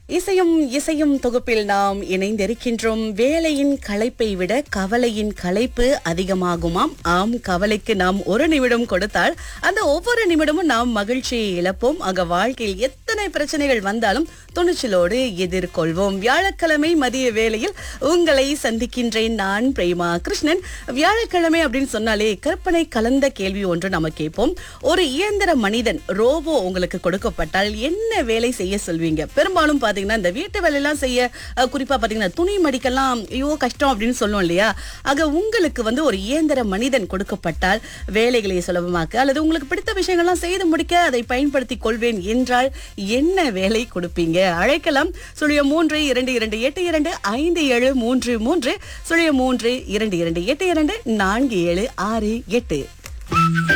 இசையும் இசையும் தொகுப்பில் நாம் இணைந்திருக்கின்றோம் வேலையின் களைப்பை விட கவலையின் களைப்பு அதிகமாகுமாம் ஆம் கவலைக்கு நாம் ஒரு நிமிடம் கொடுத்தால் அந்த ஒவ்வொரு நிமிடமும் நாம் மகிழ்ச்சியை இழப்போம் ஆக வாழ்க்கையில் எத்தனை பிரச்சனைகள் வந்தாலும் துணிச்சலோடு எதிர்கொள்வோம் வியாழக்கிழமை மதிய வேளையில் உங்களை சந்திக்கின்றேன் நான் பிரேமா கிருஷ்ணன் வியாழக்கிழமை அப்படின்னு சொன்னாலே கற்பனை கலந்த கேள்வி ஒன்று நம்ம கேட்போம் ஒரு இயந்திர மனிதன் ரோபோ உங்களுக்கு கொடுக்கப்பட்டால் என்ன வேலை செய்ய சொல்வீங்க பெரும்பாலும் பாத்தீங்கன்னா இந்த வீட்டு வேலையெல்லாம் செய்ய அஹ், குறிப்பா பாத்தீங்கன்னா துணி மடிக்கலாம் ஐயோ கஷ்டம் அப்படின்னு சொல்லுவோம் இல்லையா ஆக உங்களுக்கு வந்து ஒரு இயந்திர மனிதன் கொடுக்கப்பட்டால் வேலைகளை சுலபமாக்க அல்லது உங்களுக்கு பிடித்த விஷயங்கள்லாம் செய்து முடிக்க அதை பயன்படுத்திக் கொள்வேன் என்றால் என்ன வேலை கொடுப்பீங்க அழைக்கலாம் சுழிய மூன்று இரண்டு இரண்டு எட்டு இரண்டு ஐந்து ஏழு மூன்று மூன்று சுழிய மூன்று இரண்டு இரண்டு எட்டு இரண்டு நான்கு ஏழு ஆறு எட்டு